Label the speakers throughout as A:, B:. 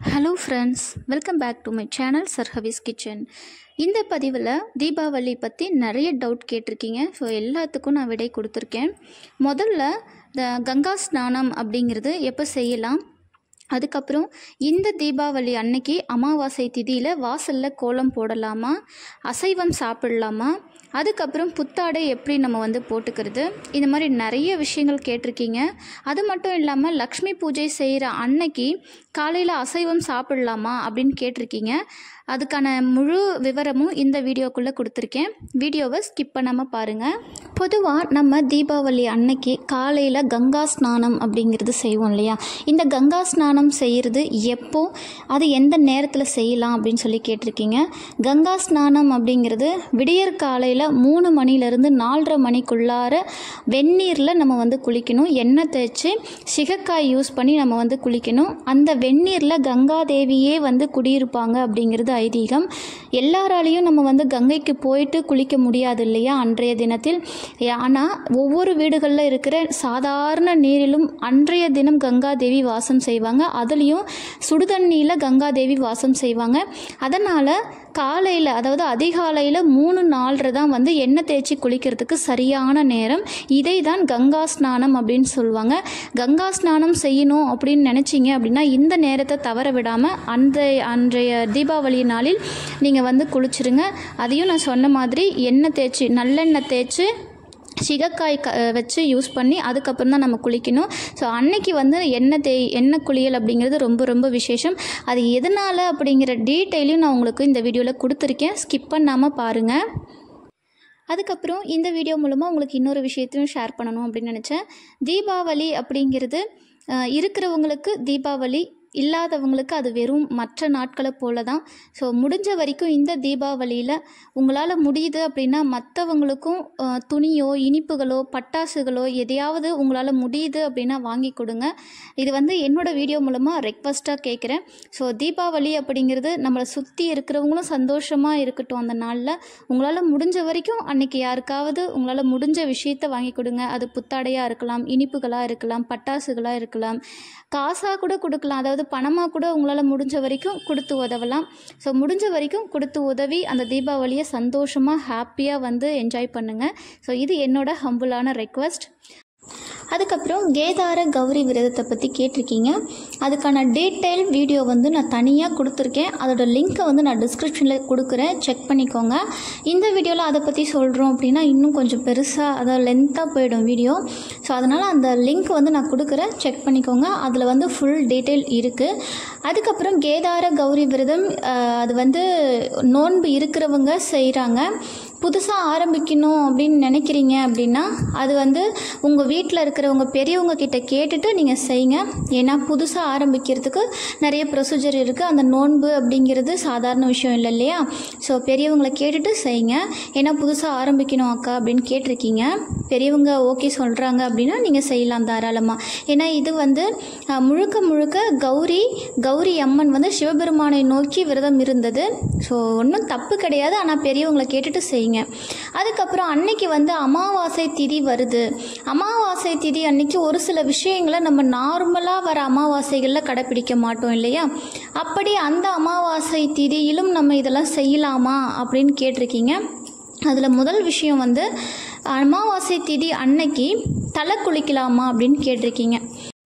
A: hello friends welcome back to my channel சர்ஹவிஸ் kitchen இந்த பதிவில் தீபாவளி பற்றி நிறைய டவுட் கேட்டிருக்கீங்க ஸோ எல்லாத்துக்கும் நான் விடை கொடுத்துருக்கேன் முதல்ல இந்த கங்கா ஸ்நானம் அப்படிங்கிறது எப்போ செய்யலாம் அதுக்கப்புறம் இந்த தீபாவளி அன்னைக்கு அமாவாசை திதியில் வாசலில் கோலம் போடலாமா அசைவம் சாப்பிடலாமா அதுக்கப்புறம் புத்தாடை எப்படி நம்ம வந்து போட்டுக்கிறது இந்த மாதிரி நிறைய விஷயங்கள் கேட்டிருக்கீங்க அது மட்டும் இல்லாமல் லக்ஷ்மி பூஜை செய்கிற அன்னைக்கு காலையில் அசைவம் சாப்பிடலாமா அப்படின்னு கேட்டிருக்கீங்க அதுக்கான முழு விவரமும் இந்த வீடியோக்குள்ளே கொடுத்துருக்கேன் வீடியோவை ஸ்கிப் பண்ணாமல் பாருங்கள் பொதுவாக நம்ம தீபாவளி அன்னைக்கு காலையில் கங்கா ஸ்நானம் அப்படிங்கிறது செய்வோம் இல்லையா இந்த கங்கா ஸ்நானம் செய்கிறது எப்போ அது எந்த நேரத்தில் செய்யலாம் அப்படின்னு சொல்லி கேட்டிருக்கீங்க கங்கா ஸ்நானம் அப்படிங்கிறது விடியற் காலையில் மூணு மணிலேருந்து நாலரை மணிக்குள்ளார வெந்நீரில் நம்ம வந்து குளிக்கணும் எண்ணெய் தேய்ச்சி சிகக்காய் யூஸ் பண்ணி நம்ம வந்து குளிக்கணும் அந்த வெந்நீரில் கங்கா தேவியே வந்து குடியிருப்பாங்க அப்படிங்கிறது ஐதீகம் எல்லாராலையும் நம்ம வந்து கங்கைக்கு போயிட்டு குளிக்க முடியாது இல்லையா அன்றைய தினத்தில் ஆனால் ஒவ்வொரு வீடுகளில் இருக்கிற சாதாரண நீரிலும் அன்றைய தினம் கங்காதேவி வாசம் செய்வாங்க அதுலேயும் சுடுதண்ணியில் கங்காதேவி வாசம் செய்வாங்க அதனால் காலையில் அதாவது அதிகாலையில் மூணு நாலரை தான் வந்து எண்ணெய் தேய்ச்சி குளிக்கிறதுக்கு சரியான நேரம் இதை தான் கங்கா ஸ்நானம் அப்படின்னு சொல்லுவாங்க கங்கா ஸ்நானம் செய்யணும் அப்படின்னு நினச்சிங்க அப்படின்னா இந்த நேரத்தை தவற விடாமல் அந்த அன்றைய தீபாவளி நாளில் நீங்கள் வந்து குளிச்சிருங்க அதையும் நான் சொன்ன மாதிரி எண்ணெய் தேய்ச்சி நல்லெண்ணெய் தேய்ச்சி சிகக்காய் க வச்சு யூஸ் பண்ணி அதுக்கப்புறம் தான் நம்ம குளிக்கணும் ஸோ அன்னைக்கு வந்து எண்ணெய் தேய் எண்ணெய் குளியல் அப்படிங்கிறது ரொம்ப ரொம்ப விசேஷம் அது எதனால் அப்படிங்கிற டீட்டெயிலையும் நான் உங்களுக்கு இந்த வீடியோவில் கொடுத்துருக்கேன் ஸ்கிப் பண்ணாமல் பாருங்கள் அதுக்கப்புறம் இந்த வீடியோ மூலமாக உங்களுக்கு இன்னொரு விஷயத்தையும் ஷேர் பண்ணணும் அப்படின்னு நினச்சேன் தீபாவளி அப்படிங்கிறது அஹ், இருக்கிறவங்களுக்கு தீபாவளி இல்லாதவங்களுக்கு அது வெறும் மற்ற நாட்களை போல தான் ஸோ முடிஞ்ச வரைக்கும் இந்த தீபாவளியில் உங்களால் முடியுது அப்படின்னா மற்றவங்களுக்கும் அஹ், துணியோ இனிப்புகளோ பட்டாசுகளோ எதையாவது உங்களால் முடியுது அப்படின்னா வாங்கி கொடுங்க இது வந்து என்னோட வீடியோ மூலமாக ரெக்வஸ்ட்டாக கேட்குறேன் ஸோ தீபாவளி அப்படிங்கிறது நம்மளை சுற்றி இருக்கிறவங்களும் சந்தோஷமாக இருக்கட்டும் அந்த நாளில் உங்களால் முடிஞ்ச வரைக்கும் அன்னைக்கு யாருக்காவது உங்களால் முடிஞ்ச விஷயத்தை வாங்கி கொடுங்க அது புத்தாடையாக இருக்கலாம் இனிப்புகளாக இருக்கலாம் பட்டாசுகளாக இருக்கலாம் காசாக கூட கொடுக்கலாம் அதாவது பணமாக கூட உங்களால் முடிஞ்ச வரைக்கும் கொடுத்து உதவலாம் ஸோ முடிஞ்ச வரைக்கும் கொடுத்து உதவி அந்த தீபாவளியை சந்தோஷமாக ஹாப்பியாக வந்து என்ஜாய் பண்ணுங்கள் ஸோ இது என்னோட ஹம்புளான ரெக்வஸ்ட் அதுக்கப்புறம் கேதார கௌரி விரதத்தை பற்றி கேட்டிருக்கீங்க அதுக்கான டீட்டெயில் வீடியோ வந்து நான் தனியாக கொடுத்துருக்கேன் அதோட லிங்க்கை வந்து நான் டிஸ்கிரிப்ஷனில் கொடுக்குறேன் செக் பண்ணிக்கோங்க இந்த வீடியோவில் அதை பற்றி சொல்கிறோம் அப்படின்னா இன்னும் கொஞ்சம் பெருசாக அதாவது லென்த்தாக போயிடும் வீடியோ ஸோ அதனால் அந்த லிங்க் வந்து நான் கொடுக்குறேன் செக் பண்ணிக்கோங்க அதில் வந்து ஃபுல் டீட்டெயில் இருக்குது அதுக்கப்புறம் கேதார கௌரி விரதம் அஹ், அது வந்து நோன்பு இருக்கிறவங்க செய்கிறாங்க புதுசாக ஆரம்பிக்கணும் அப்படின்னு நினைக்கிறீங்க அப்படின்னா அது வந்து உங்கள் வீட்டில் இருக்கிறவங்க பெரியவங்க கிட்ட கேட்டுட்டு நீங்கள் செய்யுங்க ஏன்னா புதுசாக ஆரம்பிக்கிறதுக்கு நிறைய ப்ரொசீஜர் இருக்குது அந்த நோன்பு அப்படிங்கிறது சாதாரண விஷயம் இல்லை இல்லையா ஸோ பெரியவங்களை கேட்டுட்டு செய்யுங்க ஏன்னா புதுசாக ஆரம்பிக்கணும் அக்கா அப்படின்னு கேட்டிருக்கீங்க பெரியவங்க ஓகே சொல்கிறாங்க அப்படின்னா நீங்கள் செய்யலாம் தாராளமாக ஏன்னா இது வந்து அஹ், முழுக்க முழுக்க கௌரி கௌரி அம்மன் வந்து சிவபெருமானை நோக்கி விரதம் இருந்தது ஸோ ஒன்றும் தப்பு கிடையாது ஆனால் பெரியவங்களை கேட்டுட்டு செய்யுங்க அதுக்கப்புறம் அன்னைக்கு வந்து அமாவாசை திதி வருது அமாவாசை திதி அன்னைக்கு ஒரு சில விஷயங்களை நம்ம நார்மலாக வர அமாவாசைகளில் கடைப்பிடிக்க மாட்டோம் இல்லையா அப்படி அந்த அமாவாசை திதியிலும் நம்ம இதெல்லாம் செய்யலாமா அப்படின்னு கேட்டிருக்கீங்க அதில் முதல் விஷயம் வந்து அமாவாசை திதி அன்னைக்கு தலை குளிக்கலாமா அப்படின்னு கேட்டிருக்கீங்க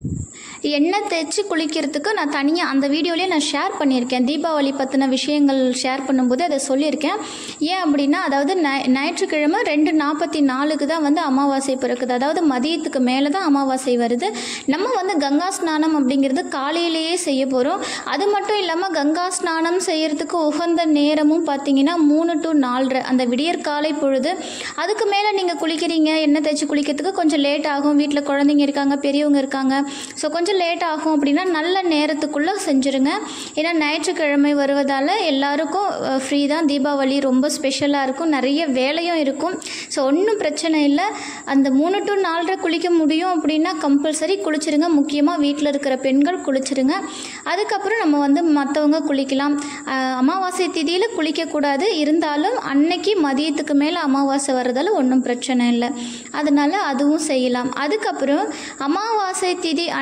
A: எண்ணெய் தேய்ச்சி குளிக்கிறதுக்கு நான் தனியாக அந்த வீடியோலேயே நான் ஷேர் பண்ணியிருக்கேன் தீபாவளி பற்றின விஷயங்கள் ஷேர் பண்ணும்போது அதை சொல்லியிருக்கேன் ஏன் அப்படின்னா அதாவது ஞாய் ஞாயிற்றுக்கிழமை ரெண்டு நாற்பத்தி நாலுக்கு தான் வந்து அமாவாசை பிறக்குது அதாவது மதியத்துக்கு மேலே தான் அமாவாசை வருது நம்ம வந்து கங்கா ஸ்நானம் அப்படிங்கிறது காலையிலேயே செய்ய போகிறோம் அது மட்டும் இல்லாமல் கங்கா ஸ்நானம் செய்யறதுக்கு உகந்த நேரமும் பார்த்தீங்கன்னா மூணு டு நாலரை அந்த விடியற் காலை பொழுது அதுக்கு மேலே நீங்கள் குளிக்கிறீங்க எண்ணெய் தேய்ச்சி குளிக்கிறதுக்கு கொஞ்சம் லேட் ஆகும் வீட்டில் குழந்தைங்க இருக்காங்க பெரியவங்க இருக்காங்க ஸோ கொஞ்சம் லேட் ஆகும் அப்படின்னா நல்ல நேரத்துக்குள்ளே செஞ்சுருங்க ஏன்னா ஞாயிற்றுக்கிழமை வருவதால் எல்லாருக்கும் ஃப்ரீ தான் தீபாவளி ரொம்ப ஸ்பெஷலாக இருக்கும் நிறைய வேலையும் இருக்கும் ஸோ ஒன்றும் பிரச்சனை இல்லை அந்த மூணு டு நாலரை குளிக்க முடியும் அப்படின்னா கம்பல்சரி குளிச்சிருங்க முக்கியமாக வீட்டில் இருக்கிற பெண்கள் குளிச்சிருங்க அதுக்கப்புறம் நம்ம வந்து மற்றவங்க குளிக்கலாம் அஹ், அமாவாசை திதியில் குளிக்கக்கூடாது இருந்தாலும் அன்னைக்கு மதியத்துக்கு மேலே அமாவாசை வர்றதால ஒன்றும் பிரச்சனை இல்லை அதனால அதுவும் செய்யலாம் அதுக்கப்புறம் அமாவாசை திதி அன்னைக்கு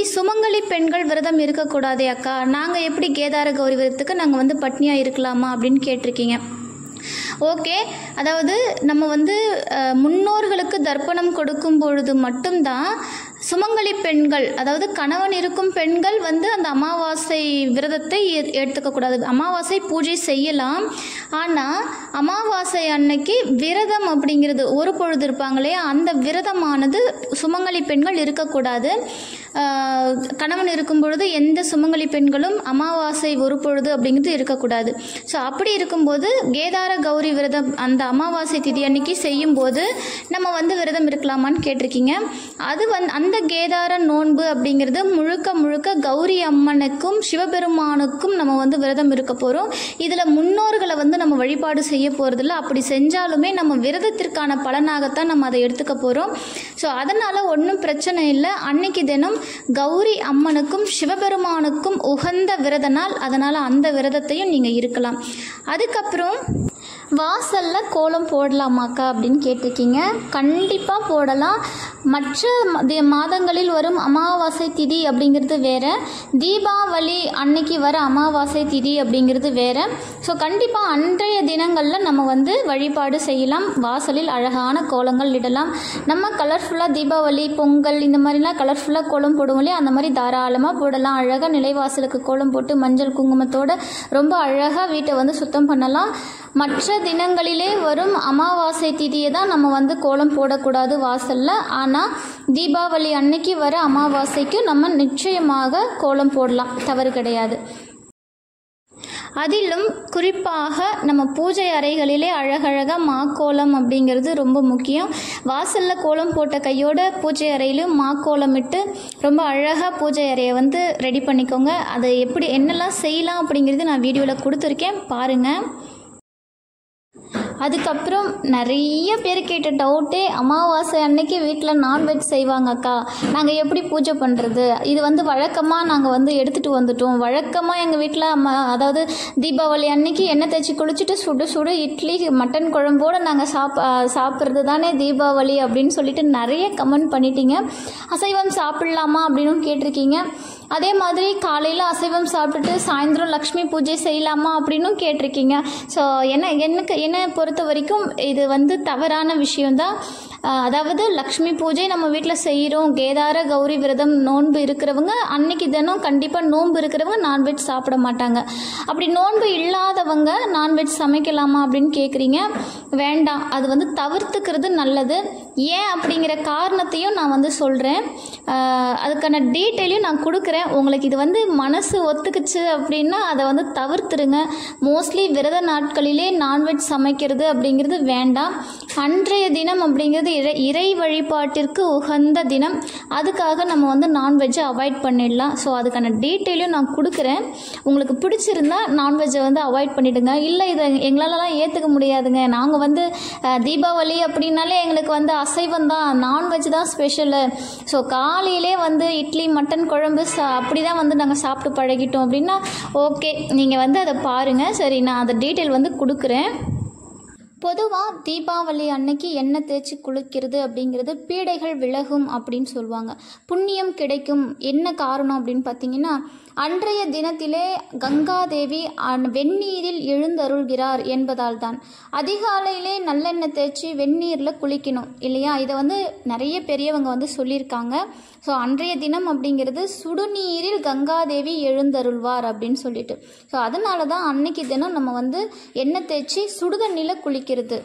A: சுமங்கலி பெண்கள் விரதம் இருக்கக்கூடாதே அக்கா நாங்கள் எப்படி கேதார கௌரி விரதத்துக்கு நாங்கள் வந்து பட்னியாக இருக்கலாமா அப்படின்னு கேட்டிருக்கீங்க ஓகே அதாவது நம்ம வந்து அஹ், முன்னோர்களுக்கு தர்ப்பணம் கொடுக்கும் பொழுது மட்டும்தான் சுமங்கலி பெண்கள் அதாவது கணவன் இருக்கும் பெண்கள் வந்து அந்த அமாவாசை விரதத்தை ஏ- எடுத்துக்கக்கூடாது அமாவாசை பூஜை செய்யலாம் ஆனால் அமாவாசை அன்னைக்கு விரதம் அப்படிங்கிறது ஒரு பொழுது இருப்பாங்க இல்லையா அந்த விரதமானது சுமங்கலி பெண்கள் இருக்கக்கூடாது ஆஹ், கணவன் இருக்கும் பொழுது எந்த சுமங்கலி பெண்களும் அமாவாசை ஒரு பொழுது அப்படிங்கிறது இருக்கக்கூடாது ஸோ அப்படி இருக்கும்போது கேதார கௌரி விரதம் அந்த அமாவாசை திதி அன்னைக்கு செய்யும்போது நம்ம வந்து விரதம் இருக்கலாமான்னு கேட்டிருக்கீங்க அது வந்து அந்த கேதார நோன்பு அப்படிங்கிறது முழுக்க முழுக்க கௌரி அம்மனுக்கும் சிவபெருமானுக்கும் நம்ம வந்து விரதம் இருக்க போகிறோம் இதில் முன்னோர்களை வந்து நம்ம வழிபாடு செய்ய போகிறதில்ல அப்படி செஞ்சாலுமே நம்ம விரதத்திற்கான பலனாகத்தான் நம்ம அதை எடுத்துக்க போகிறோம் ஸோ அதனால் ஒன்றும் பிரச்சனை இல்லை அன்னைக்கு தினம் கௌரி அம்மனுக்கும் சிவபெருமானுக்கும் உகந்த விரத நாள் அதனால் அந்த விரதத்தையும் நீங்கள் இருக்கலாம் அதுக்கப்புறம் வாசல்ல கோலம் போடலாமாக்கா அப்படின்னு கேட்டிருக்கீங்க கண்டிப்பாக போடலாம் மற்ற ம- தி- மாதங்களில் வரும் அமாவாசை திதி அப்படிங்கிறது வேற தீபாவளி அன்னைக்கு வர அமாவாசை திதி அப்படிங்கிறது வேற ஸோ கண்டிப்பாக அன்றைய தினங்களில் நம்ம வந்து வழிபாடு செய்யலாம் வாசலில் அழகான கோலங்கள் இடலாம் நம்ம கலர்ஃபுல்லாக தீபாவளி பொங்கல் இந்த மாதிரிலாம் கலர்ஃபுல்லாக கோலம் போடுவோம் இல்லையா அந்த மாதிரி தாராளமாக போடலாம் அழகாக நிலைவாசலுக்கு கோலம் போட்டு மஞ்சள் குங்குமத்தோட ரொம்ப அழகாக வீட்டை வந்து சுத்தம் பண்ணலாம் மற்ற தினங்களிலே வரும் அமாவாசை திதியை தான் நம்ம வந்து கோலம் போடக்கூடாது வாசலில் ஆனால் தீபாவளி அன்னைக்கு வர அமாவாசைக்கு நம்ம நிச்சயமாக கோலம் போடலாம் தவறு கிடையாது அதிலும் குறிப்பாக நம்ம பூஜை அறைகளிலே அழகழகாக மாக்கோலம் அப்படிங்கிறது ரொம்ப முக்கியம் வாசலில் கோலம் போட்ட கையோட பூஜை அறையிலும் மாக்கோலமிட்டு ரொம்ப அழகாக பூஜை அறையை வந்து ரெடி பண்ணிக்கோங்க அதை எப்படி என்னெல்லாம் செய்யலாம் அப்படிங்கிறது நான் வீடியோவில் கொடுத்துருக்கேன் பாருங்கள் அதுக்கப்புறம் நிறைய பேர் கேட்ட டவுட்டே அமாவாசை அன்னைக்கு வீட்டில் நான்வெஜ் செய்வாங்க அக்கா நாங்கள் எப்படி பூஜை பண்ணுறது இது வந்து வழக்கமாக நாங்கள் வந்து எடுத்துகிட்டு வந்துட்டோம் வழக்கமாக எங்கள் வீட்டில் அம்மா அதாவது தீபாவளி அன்னைக்கு எண்ணெய் தேய்ச்சி குளிச்சுட்டு சுடு சுடு இட்லி மட்டன் குழம்போடு நாங்கள் சாப் சாப்பிட்றது தானே தீபாவளி அப்படின்னு சொல்லிட்டு நிறைய கமெண்ட் பண்ணிட்டீங்க அசைவம் சாப்பிட்லாமா அப்படின்னு கேட்டிருக்கீங்க அதே மாதிரி காலையில் அசைவம் சாப்பிட்டுட்டு சாயந்தரம் லக்ஷ்மி பூஜை செய்யலாமா அப்படின்னும் கேட்டிருக்கீங்க ஸோ என்ன எனக்கு என்னை பொறுத்த வரைக்கும் இது வந்து தவறான விஷயம்தான் அஹ் அதாவது லக்ஷ்மி பூஜை நம்ம வீட்டில் செய்கிறோம் கேதார கௌரி விரதம் நோன்பு இருக்கிறவங்க அன்னைக்கு தினம் கண்டிப்பாக நோன்பு இருக்கிறவங்க நான்வெஜ் சாப்பிட மாட்டாங்க அப்படி நோன்பு இல்லாதவங்க நான்வெஜ் சமைக்கலாமா அப்படின்னு கேட்குறீங்க வேண்டாம் அது வந்து தவிர்த்துக்கிறது நல்லது ஏன் அப்படிங்கிற காரணத்தையும் நான் வந்து சொல்கிறேன் அதுக்கான டீட்டெயிலையும் நான் கொடுக்குறேன் உங்களுக்கு இது வந்து மனசு ஒத்துக்குச்சு அப்படின்னா அதை வந்து தவிர்த்துருங்க மோஸ்ட்லி விரத நாட்களிலே நான்வெஜ் சமைக்கிறது அப்படிங்கிறது வேண்டாம் அன்றைய தினம் அப்படிங்கிறது இறை இறை வழிபாட்டிற்கு உகந்த தினம் அதுக்காக நம்ம வந்து நான்வெஜ்ஜை அவாய்ட் பண்ணிடலாம் ஸோ அதுக்கான டீட்டெயிலும் நான் கொடுக்குறேன் உங்களுக்கு பிடிச்சிருந்தா நான்வெஜ்ஜை வந்து அவாய்ட் பண்ணிடுங்க இல்லை இதை எங்களாலலாம் ஏற்றுக்க முடியாதுங்க நாங்கள் வந்து அஹ், தீபாவளி அப்படின்னாலே எங்களுக்கு வந்து அசைவம் தான் நான்வெஜ் தான் ஸ்பெஷலு ஸோ காலையிலே வந்து இட்லி மட்டன் குழம்பு சா அப்படி தான் வந்து நாங்கள் சாப்பிட்டு பழகிட்டோம் அப்படின்னா ஓகே நீங்கள் வந்து அதை பாருங்கள் சரி நான் அதை டீட்டெயில் வந்து கொடுக்குறேன் பொதுவாக தீபாவளி அன்னைக்கு எண்ணெய் தேய்ச்சி குளிக்கிறது அப்படிங்கிறது பீடைகள் விலகும் அப்படின்னு சொல்லுவாங்க புண்ணியம் கிடைக்கும் என்ன காரணம் அப்படின்னு பார்த்தீங்கன்னா அன்றைய தினத்திலே கங்காதேவி அன்- வெந்நீரில் எழுந்தருள்கிறார் என்பதால் தான் அதிகாலையிலே நல்லெண்ணெய் தேய்ச்சி வெந்நீரில் குளிக்கணும் இல்லையா இதை வந்து நிறைய பெரியவங்க வந்து சொல்லியிருக்காங்க ஸோ அன்றைய தினம் அப்படிங்கிறது சுடுநீரில் கங்காதேவி எழுந்தருள்வார் அப்படின்னு சொல்லிட்டு ஸோ அதனால தான் அன்னைக்கு தினம் நம்ம வந்து எண்ணெய் தேய்ச்சி சுடுதண்ணியில் குளிக்கிறது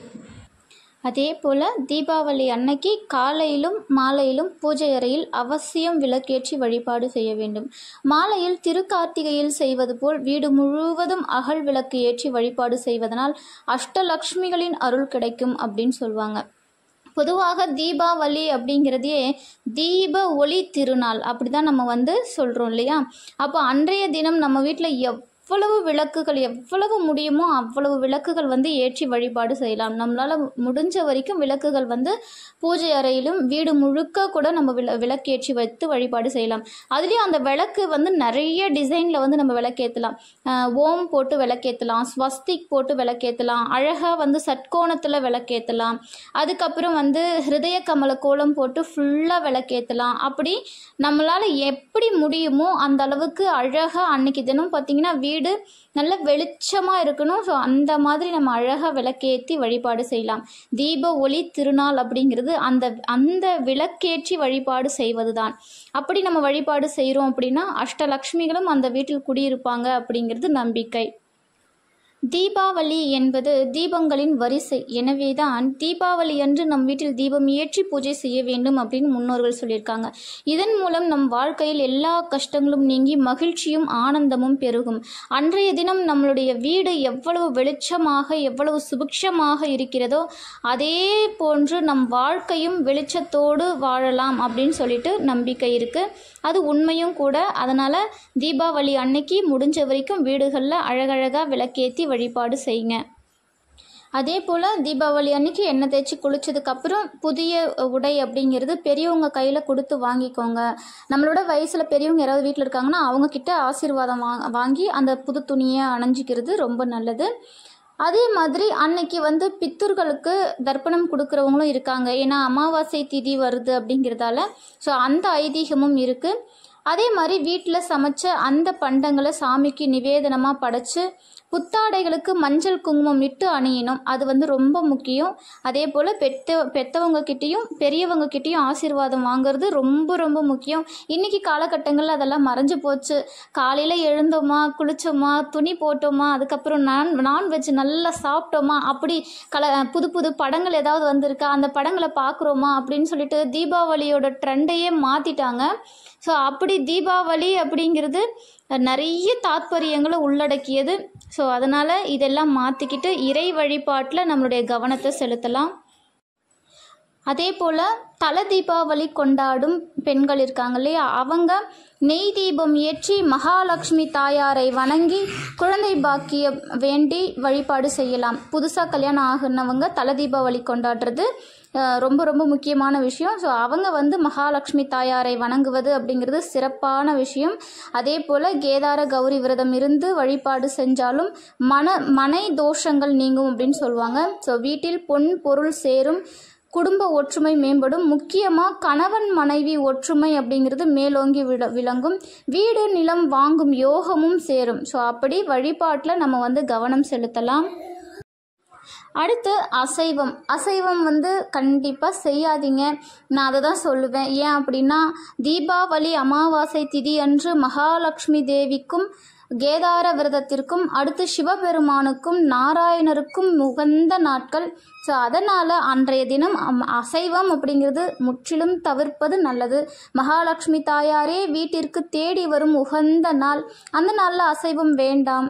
A: அதே போல் தீபாவளி அன்னைக்கு காலையிலும் மாலையிலும் பூஜை அறையில் அவசியம் விளக்கேற்றி வழிபாடு செய்ய வேண்டும் மாலையில் திருக்கார்த்திகையில் செய்வது போல் வீடு முழுவதும் அகல் விளக்கு ஏற்றி வழிபாடு செய்வதனால் அஷ்டலக்ஷ்மிகளின் அருள் கிடைக்கும் அப்படின்னு சொல்லுவாங்க பொதுவாக தீபாவளி அப்படிங்கிறதே தீப ஒளி திருநாள் அப்படி தான் நம்ம வந்து சொல்கிறோம் இல்லையா அப்போ அன்றைய தினம் நம்ம வீட்டில் எவ்வளோ எவ்வளவு விளக்குகள் எவ்வளவு முடியுமோ அவ்வளவு விளக்குகள் வந்து ஏற்றி வழிபாடு செய்யலாம் நம்மளால் முடிஞ்ச வரைக்கும் விளக்குகள் வந்து பூஜை அறையிலும் வீடு முழுக்க கூட நம்ம விள விளக்கேற்றி வைத்து வழிபாடு செய்யலாம் அதுலேயும் அந்த விளக்கு வந்து நிறைய டிசைனில் வந்து நம்ம விளக்கேற்றலாம் ஓம் போட்டு விளக்கேற்றலாம் ஸ்வஸ்திக் போட்டு விளக்கேற்றலாம் அழகாக வந்து சட்கோணத்தில் விளக்கேற்றலாம் அதுக்கப்புறம் வந்து ஹிருதய கமல கோலம் போட்டு ஃபுல்லாக விளக்கேற்றலாம் அப்படி நம்மளால் எப்படி முடியுமோ அந்த அளவுக்கு அழகாக அன்னைக்கு தினம் பார்த்திங்கன்னா வீடு நல்ல வெளிச்சமாக இருக்கணும் ஸோ அந்த மாதிரி நம்ம அழகாக விளக்கேற்றி வழிபாடு செய்யலாம் தீப ஒளி திருநாள் அப்படிங்கிறது அந்த அந்த விளக்கேற்றி வழிபாடு செய்வது தான் அப்படி நம்ம வழிபாடு செய்கிறோம் அப்படின்னா அஷ்டலக்ஷ்மிகளும் அந்த வீட்டில் குடியிருப்பாங்க அப்படிங்கிறது நம்பிக்கை தீபாவளி என்பது தீபங்களின் வரிசை எனவேதான் தீபாவளி அன்று நம் வீட்டில் தீபம் ஏற்றி பூஜை செய்ய வேண்டும் அப்படின்னு முன்னோர்கள் சொல்லியிருக்காங்க இதன் மூலம் நம் வாழ்க்கையில் எல்லா கஷ்டங்களும் நீங்கி மகிழ்ச்சியும் ஆனந்தமும் பெருகும் அன்றைய தினம் நம்மளுடைய வீடு எவ்வளவு வெளிச்சமாக எவ்வளவு சுபிக்ஷமாக இருக்கிறதோ அதே போன்று நம் வாழ்க்கையும் வெளிச்சத்தோடு வாழலாம் அப்படின்னு சொல்லிட்டு நம்பிக்கை இருக்குது அது உண்மையும் கூட அதனால் தீபாவளி அன்னைக்கு முடிஞ்ச வரைக்கும் வீடுகளில் அழகழகாக விளக்கேற்றி வழிபாடு செய்யுங்க அதே போல் தீபாவளி அன்னைக்கு எண்ணெய் தேய்ச்சி குளிச்சதுக்கப்புறம் புதிய உடை அப்படிங்கிறது பெரியவங்க கையில் கொடுத்து வாங்கிக்கோங்க நம்மளோட வயசில் பெரியவங்க யாராவது வீட்டில் இருக்காங்கன்னா அவங்கக்கிட்ட ஆசீர்வாதம் வா வாங்கி அந்த புது துணியை அணிஞ்சிக்கிறது ரொம்ப நல்லது அதே மாதிரி அன்னைக்கு வந்து பித்தர்களுக்கு தர்ப்பணம் கொடுக்குறவங்களும் இருக்காங்க ஏன்னா அமாவாசை திதி வருது அப்படிங்கிறதால ஸோ அந்த ஐதீகமும் இருக்குது அதே மாதிரி வீட்டில் சமைச்ச அந்த பண்டங்களை சாமிக்கு நிவேதனமாக படைச்சு புத்தாடைகளுக்கு மஞ்சள் குங்குமம் இட்டு அணியணும் அது வந்து ரொம்ப முக்கியம் அதே போல் பெத்த பெத்தவங்க கிட்டேயும் பெரியவங்க கிட்டேயும் ஆசீர்வாதம் வாங்குறது ரொம்ப ரொம்ப முக்கியம் இன்றைக்கி காலகட்டங்களில் அதெல்லாம் மறைஞ்சு போச்சு காலையில் எழுந்தோமா குளித்தோமா துணி போட்டோமா அதுக்கப்புறம் நான் நான்வெஜ் நல்லா சாப்பிட்டோமா அப்படி கல புது புது படங்கள் ஏதாவது வந்திருக்கா அந்த படங்களை பார்க்குறோமா அப்படின்னு சொல்லிட்டு தீபாவளியோட ட்ரெண்டையே மாற்றிட்டாங்க ஸோ அப்படி தீபாவளி அப்படிங்கிறது நிறைய தாத்பரியங்களை உள்ளடக்கியது ஸோ அதனால் இதெல்லாம் மாற்றிக்கிட்டு இறை வழிபாட்டில் நம்மளுடைய கவனத்தை செலுத்தலாம் அதே போல் தல தீபாவளி கொண்டாடும் பெண்கள் இருக்காங்க இல்லையா அவங்க நெய் தீபம் ஏற்றி மகாலட்சுமி தாயாரை வணங்கி குழந்தை பாக்கிய வேண்டி வழிபாடு செய்யலாம் புதுசாக கல்யாணம் ஆகுனவங்க தல தீபாவளி கொண்டாடுறது அஹ், ரொம்ப ரொம்ப முக்கியமான விஷயம் ஸோ அவங்க வந்து மகாலட்சுமி தாயாரை வணங்குவது அப்படிங்கிறது சிறப்பான விஷயம் அதே போல் கேதார கௌரி விரதம் இருந்து வழிபாடு செஞ்சாலும் மன மனை தோஷங்கள் நீங்கும் அப்படின்னு சொல்லுவாங்க ஸோ வீட்டில் பொன் பொருள் சேரும் குடும்ப ஒற்றுமை மேம்படும் முக்கியமாக கணவன் மனைவி ஒற்றுமை அப்படிங்கிறது மேலோங்கி விட விளங்கும் வீடு நிலம் வாங்கும் யோகமும் சேரும் ஸோ அப்படி வழிபாட்டில் நம்ம வந்து கவனம் செலுத்தலாம் அடுத்து அசைவம் அசைவம் வந்து கண்டிப்பாக செய்யாதீங்க நான் அதை தான் சொல்லுவேன் ஏன் அப்படின்னா தீபாவளி அமாவாசை திதி அன்று மகாலட்சுமி தேவிக்கும் கேதார விரதத்திற்கும் அடுத்து சிவபெருமானுக்கும் நாராயணருக்கும் உகந்த நாட்கள் ஸோ அதனால் அன்றைய தினம் அம்- அசைவம் அப்படிங்கிறது முற்றிலும் தவிர்ப்பது நல்லது மகாலட்சுமி தாயாரே வீட்டிற்கு தேடி வரும் உகந்த நாள் அந்த நாளில் அசைவம் வேண்டாம்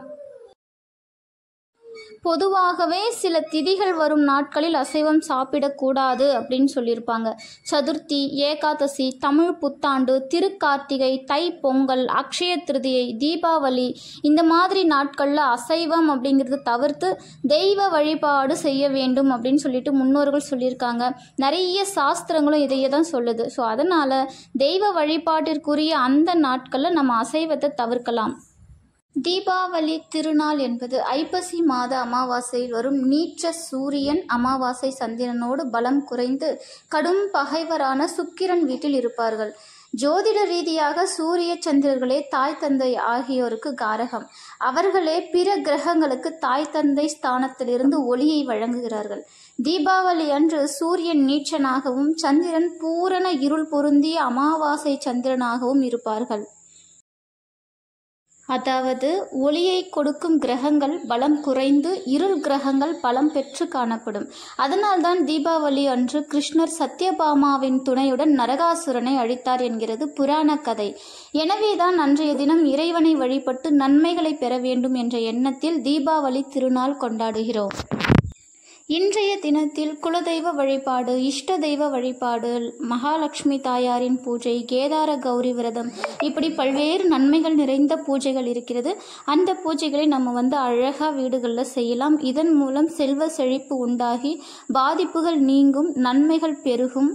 A: பொதுவாகவே சில திதிகள் வரும் நாட்களில் அசைவம் சாப்பிடக்கூடாது அப்படின்னு சொல்லியிருப்பாங்க சதுர்த்தி ஏகாதசி தமிழ் புத்தாண்டு திருக்கார்த்திகை தை பொங்கல் அக்ஷய திருதியை தீபாவளி இந்த மாதிரி நாட்களில் அசைவம் அப்படிங்கிறது தவிர்த்து தெய்வ வழிபாடு செய்ய வேண்டும் அப்படின்னு சொல்லிட்டு முன்னோர்கள் சொல்லியிருக்காங்க நிறைய சாஸ்திரங்களும் இதையே தான் சொல்லுது ஸோ அதனால் தெய்வ வழிபாட்டிற்குரிய அந்த நாட்களில் நம்ம அசைவத்தை தவிர்க்கலாம் தீபாவளி திருநாள் என்பது ஐப்பசி மாத அமாவாசையில் வரும் நீச்ச சூரியன் அமாவாசை சந்திரனோடு பலம் குறைந்து கடும் பகைவரான சுக்கிரன் வீட்டில் இருப்பார்கள் ஜோதிட ரீதியாக சூரிய சந்திரர்களே தாய் தந்தை ஆகியோருக்கு காரகம் அவர்களே பிற கிரகங்களுக்கு தாய் தந்தை ஸ்தானத்திலிருந்து ஒளியை வழங்குகிறார்கள் தீபாவளி அன்று சூரியன் நீச்சனாகவும் சந்திரன் பூரண இருள் பொருந்திய அமாவாசை சந்திரனாகவும் இருப்பார்கள் அதாவது ஒளியை கொடுக்கும் கிரகங்கள் பலம் குறைந்து இருள் கிரகங்கள் பலம் பெற்று காணப்படும் அதனால்தான் தீபாவளி அன்று கிருஷ்ணர் சத்யபாமாவின் துணையுடன் நரகாசுரனை அழித்தார் என்கிறது புராண கதை எனவேதான் அன்றைய தினம் இறைவனை வழிபட்டு நன்மைகளை பெற வேண்டும் என்ற எண்ணத்தில் தீபாவளி திருநாள் கொண்டாடுகிறோம் இன்றைய தினத்தில் குலதெய்வ வழிபாடு இஷ்ட தெய்வ வழிபாடு மகாலட்சுமி தாயாரின் பூஜை கேதார கௌரி விரதம் இப்படி பல்வேறு நன்மைகள் நிறைந்த பூஜைகள் இருக்கிறது அந்த பூஜைகளை நம்ம வந்து அழகாக வீடுகளில் செய்யலாம் இதன் மூலம் செல்வ செழிப்பு உண்டாகி பாதிப்புகள் நீங்கும் நன்மைகள் பெருகும்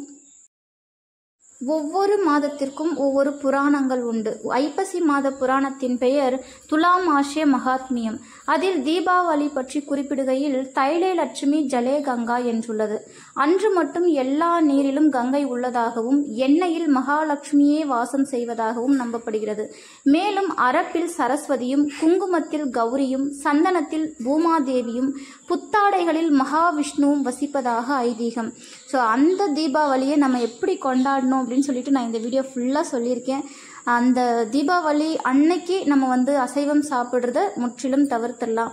A: ஒவ்வொரு மாதத்திற்கும் ஒவ்வொரு புராணங்கள் உண்டு ஐப்பசி மாத புராணத்தின் பெயர் துலாமாஷ்ய மகாத்மியம் அதில் தீபாவளி பற்றி குறிப்பிடுகையில் தைலே லட்சுமி ஜலே கங்கா என்றுள்ளது அன்று மட்டும் எல்லா நீரிலும் கங்கை உள்ளதாகவும் எண்ணெயில் மகாலட்சுமியே வாசம் செய்வதாகவும் நம்பப்படுகிறது மேலும் அரப்பில் சரஸ்வதியும் குங்குமத்தில் கௌரியும் சந்தனத்தில் பூமாதேவியும் புத்தாடைகளில் மகாவிஷ்ணுவும் வசிப்பதாக ஐதீகம் ஸோ அந்த தீபாவளியை நம்ம எப்படி கொண்டாடணும் அப்படின்னு சொல்லிட்டு நான் இந்த வீடியோ ஃபுல்லாக சொல்லியிருக்கேன் அந்த தீபாவளி அன்னைக்கு நம்ம வந்து அசைவம் சாப்பிட்றத முற்றிலும் தவிர்த்திடலாம்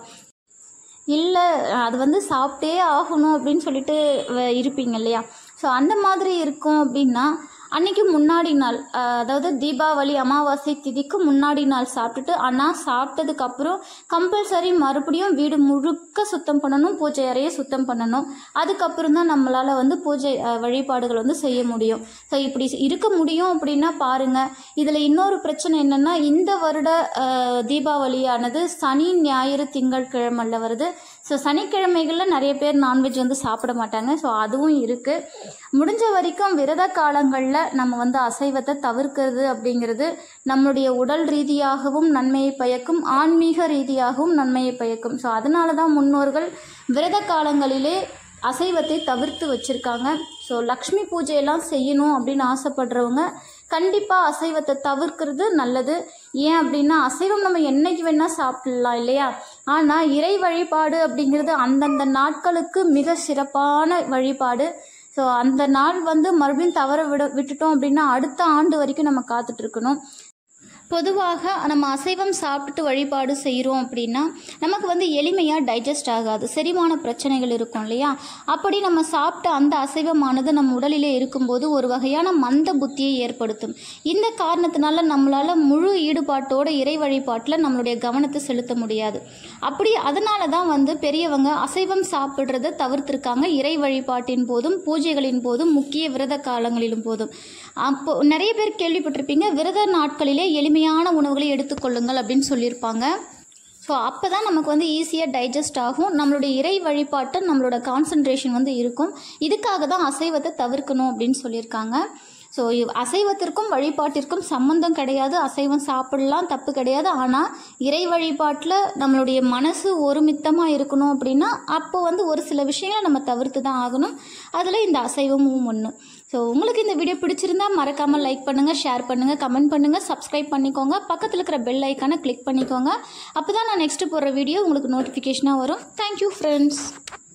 A: இல்லை அது வந்து சாப்பிட்டே ஆகணும் அப்படின்னு சொல்லிட்டு வ- இருப்பீங்க இல்லையா ஸோ அந்த மாதிரி இருக்கும் அப்படின்னா அன்னைக்கு முன்னாடி நாள் அஹ், அதாவது தீபாவளி அமாவாசை திதிக்கு முன்னாடி நாள் சாப்பிட்டுட்டு ஆனால் சாப்பிட்டதுக்கு அப்புறம் கம்பல்சரி மறுபடியும் வீடு முழுக்க சுத்தம் பண்ணணும் பூஜை அறையை சுத்தம் பண்ணணும் அதுக்கப்புறம் தான் நம்மளால் வந்து பூஜை அஹ், வழிபாடுகள் வந்து செய்ய முடியும் ஸோ இப்படி இருக்க முடியும் அப்படின்னா பாருங்க இதில் இன்னொரு பிரச்சனை என்னன்னா இந்த வருட அஹ், தீபாவளியானது சனி ஞாயிறு திங்கள் கிழமைல வருது ஸோ சனிக்கிழமைகளில் நிறைய பேர் நான்வெஜ் வந்து சாப்பிட மாட்டாங்க ஸோ அதுவும் இருக்குது முடிஞ்ச வரைக்கும் விரத காலங்களில் நம்ம வந்து அசைவத்தை தவிர்க்கிறது அப்படிங்கிறது நம்மளுடைய உடல் ரீதியாகவும் நன்மையை பயக்கும் ஆன்மீக ரீதியாகவும் நன்மையை பயக்கும் ஸோ அதனால தான் முன்னோர்கள் விரத காலங்களிலே அசைவத்தை தவிர்த்து வச்சுருக்காங்க ஸோ லக்ஷ்மி பூஜையெல்லாம் செய்யணும் அப்படின்னு ஆசைப்படுறவங்க கண்டிப்பாக அசைவத்தை தவிர்க்கிறது நல்லது ஏன் அப்படின்னா அசைவம் நம்ம என்னைக்கு வேணால் சாப்பிடலாம் இல்லையா ஆனால் இறை வழிபாடு அப்படிங்கிறது அந்தந்த நாட்களுக்கு மிக சிறப்பான வழிபாடு ஸோ அந்த நாள் வந்து மறுபடியும் தவற விட விட்டுட்டோம் அப்படின்னா அடுத்த ஆண்டு வரைக்கும் நம்ம காத்துட்டு இருக்கணும் பொதுவாக நம்ம அசைவம் சாப்பிட்டுட்டு வழிபாடு செய்கிறோம் அப்படின்னா நமக்கு வந்து எளிமையாக டைஜஸ்ட் ஆகாது செரிமான பிரச்சனைகள் இருக்கும் இல்லையா அப்படி நம்ம சாப்பிட்ட அந்த அசைவமானது நம்ம உடலிலே இருக்கும்போது ஒரு வகையான மந்த புத்தியை ஏற்படுத்தும் இந்த காரணத்தினால நம்மளால் முழு ஈடுபாட்டோட இறை வழிபாட்டில் நம்மளுடைய கவனத்தை செலுத்த முடியாது அப்படி அதனால தான் வந்து பெரியவங்க அசைவம் சாப்பிட்றத தவிர்த்திருக்காங்க இறை வழிபாட்டின் போதும் பூஜைகளின் போதும் முக்கிய விரத காலங்களிலும் போதும் அப்போ நிறைய பேர் கேள்விப்பட்டிருப்பீங்க விரத நாட்களிலே எளிமையான உணவுகளை எடுத்துக்கொள்ளுங்கள் அப்படின்னு சொல்லியிருப்பாங்க ஸோ அப்போ தான் நமக்கு வந்து ஈஸியாக டைஜஸ்ட் ஆகும் நம்மளுடைய இறை வழிபாட்டு நம்மளோட கான்சன்ட்ரேஷன் வந்து இருக்கும் இதுக்காக தான் அசைவத்தை தவிர்க்கணும் அப்படின்னு சொல்லியிருக்காங்க ஸோ அசைவத்திற்கும் வழிபாட்டிற்கும் சம்மந்தம் கிடையாது அசைவம் சாப்பிடலாம் தப்பு கிடையாது ஆனால் இறை வழிபாட்டில் நம்மளுடைய மனசு ஒருமித்தமாக இருக்கணும் அப்படின்னா அப்போ வந்து ஒரு சில விஷயங்களை நம்ம தவிர்த்து தான் ஆகணும் அதில் இந்த அசைவமும் ஒன்று ஸோ உங்களுக்கு இந்த வீடியோ பிடிச்சிருந்தா மறக்காமல் லைக் பண்ணுங்கள் ஷேர் பண்ணுங்கள் கமெண்ட் பண்ணுங்கள் சப்ஸ்கிரைப் பண்ணிக்கோங்க பக்கத்தில் இருக்கிற பெல் ஐக்கானை கிளிக் பண்ணிக்கோங்க அப்போ தான் நான் நெக்ஸ்ட்டு போடுற வீடியோ உங்களுக்கு நோட்டிஃபிகேஷனாக வரும் தேங்க்யூ ஃப்ரெண்ட்ஸ்